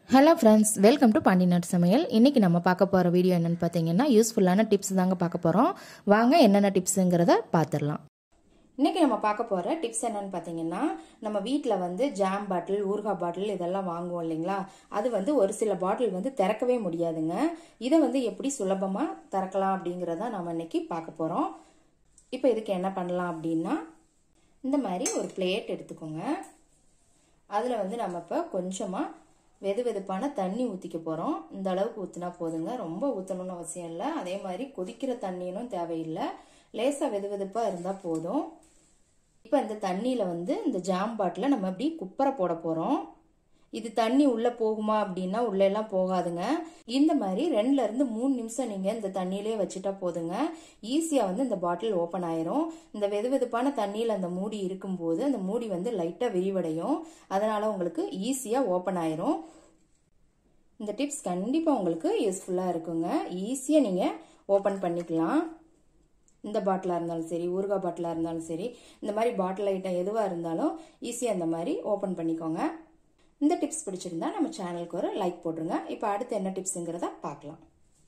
hello friends welcome to Pandinad சமையல் இன்றைக்கி நம்ம பார்க்க போகிற வீடியோ என்னென்னு பார்த்தீங்கன்னா யூஸ்ஃபுல்லான டிப்ஸ் தாங்க பார்க்க போகிறோம் வாங்க என்னென்ன டிப்ஸுங்கிறத பார்த்துடலாம் இன்றைக்கி நம்ம பார்க்க போகிற டிப்ஸ் என்னென்னு பார்த்தீங்கன்னா நம்ம வீட்டில் வந்து ஜாம் பாட்டில் ஊறுகாய் பாட்டில் இதெல்லாம் வாங்குவோம் இல்லைங்களா அது வந்து ஒரு சில பாட்டில் வந்து திறக்கவே முடியாதுங்க இதை வந்து எப்படி சுலபமாக திறக்கலாம் அப்படிங்கிறத நம்ம இன்னைக்கு பார்க்க போகிறோம் இப்போ இதுக்கு என்ன பண்ணலாம் அப்படின்னா இந்த மாதிரி ஒரு பிளேட் எடுத்துக்கோங்க அதில் வந்து நம்ம இப்போ கொஞ்சமாக வெது வெதுப்பான தண்ணி ஊற்றிக்க போகிறோம் இந்த அளவுக்கு ஊற்றினா போதுங்க ரொம்ப ஊற்றணும்னு அவசியம் இல்லை அதே மாதிரி கொதிக்கிற தண்ணியும் தேவையில்லை லேசாக வெது வெதுப்பாக இருந்தால் போதும் இப்போ இந்த தண்ணியில் வந்து இந்த ஜாம் பாட்டில் நம்ம இப்படி குப்பரை போட போகிறோம் இது தண்ணி உள்ளே போகுமா அப்படின்னா உள்ளே எல்லாம் போகாதுங்க இந்த மாதிரி ரெண்டுல இருந்து மூணு நிமிஷம் நீங்கள் இந்த தண்ணியிலே வச்சுட்டா போதுங்க ஈஸியாக வந்து இந்த பாட்டில் ஓப்பன் ஆயிரும் இந்த வெது வெதுப்பான தண்ணியில் அந்த மூடி இருக்கும்போது அந்த மூடி வந்து லைட்டாக விரிவடையும் அதனால உங்களுக்கு ஈஸியாக ஓப்பன் ஆயிரும் இந்த டிப்ஸ் கண்டிப்பாக உங்களுக்கு யூஸ்ஃபுல்லாக இருக்குங்க ஈஸியாக நீங்கள் ஓப்பன் பண்ணிக்கலாம் இந்த பாட்டிலாக இருந்தாலும் சரி ஊறுகாய் பாட்டிலாக இருந்தாலும் சரி இந்த மாதிரி பாட்டில் ஐட்டம் எதுவாக இருந்தாலும் ஈஸியாக இந்த மாதிரி ஓப்பன் பண்ணிக்கோங்க இந்த டிப்ஸ் பிடிச்சிருந்தா நம்ம சேனலுக்கு ஒரு லைக் போட்டுருங்க இப்போ அடுத்து என்ன டிப்ஸுங்கிறத பார்க்கலாம்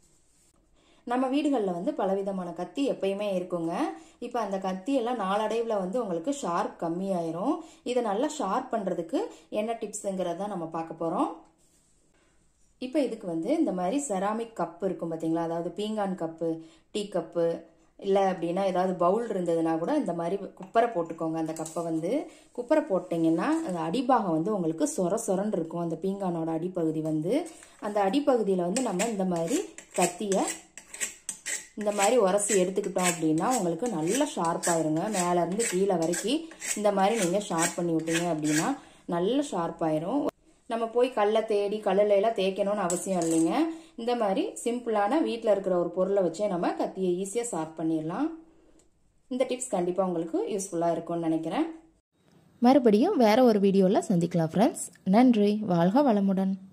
நம்ம வீடுகளில் வந்து பலவிதமான கத்தி எப்பயுமே இருக்குங்க இப்போ அந்த கத்தி எல்லாம் நாளடைவில் வந்து உங்களுக்கு ஷார்ப் கம்மியாயிரும் இதை நல்லா ஷார்ப் பண்ணுறதுக்கு என்ன டிப்ஸுங்கிறத நம்ம பார்க்க போகிறோம் இப்போ இதுக்கு வந்து இந்த மாதிரி செராமிக் கப்பு இருக்கும் பார்த்தீங்களா அதாவது பீங்கான் கப்பு டீ கப்பு இல்லை அப்படின்னா ஏதாவது பவுல் இருந்ததுன்னா கூட இந்த மாதிரி குப்பரை போட்டுக்கோங்க அந்த கப்பை வந்து குப்பரை போட்டிங்கன்னா அந்த அடிபாகம் வந்து உங்களுக்கு சொர சொரன்னு இருக்கும் அந்த பீங்கானோட அடிப்பகுதி வந்து அந்த அடிப்பகுதியில் வந்து நம்ம இந்த மாதிரி கத்தியை இந்த மாதிரி உரசி எடுத்துக்கிட்டோம் அப்படின்னா உங்களுக்கு நல்லா ஷார்ப்பாயிருங்க மேலேருந்து கீழே வரைக்கும் இந்த மாதிரி நீங்கள் ஷார்ப் பண்ணி விட்டீங்க அப்படின்னா நல்ல ஷார்ப்பாயிரும் நம்ம போய் கல்லை தேடி கல்லில் எல்லாம் தேய்க்கணும்னு அவசியம் இல்லைங்க இந்த மாதிரி சிம்பிளான வீட்டில் இருக்கிற ஒரு பொருளை வச்சே நம்ம கத்தியை ஈஸியாக ஷார்ப் பண்ணிடலாம் இந்த டிப்ஸ் கண்டிப்பாக உங்களுக்கு யூஸ்ஃபுல்லாக இருக்கும்னு நினைக்கிறேன் மறுபடியும் வேற ஒரு வீடியோவில் சந்திக்கலாம் ஃப்ரெண்ட்ஸ் நன்றி வாழ்க வளமுடன்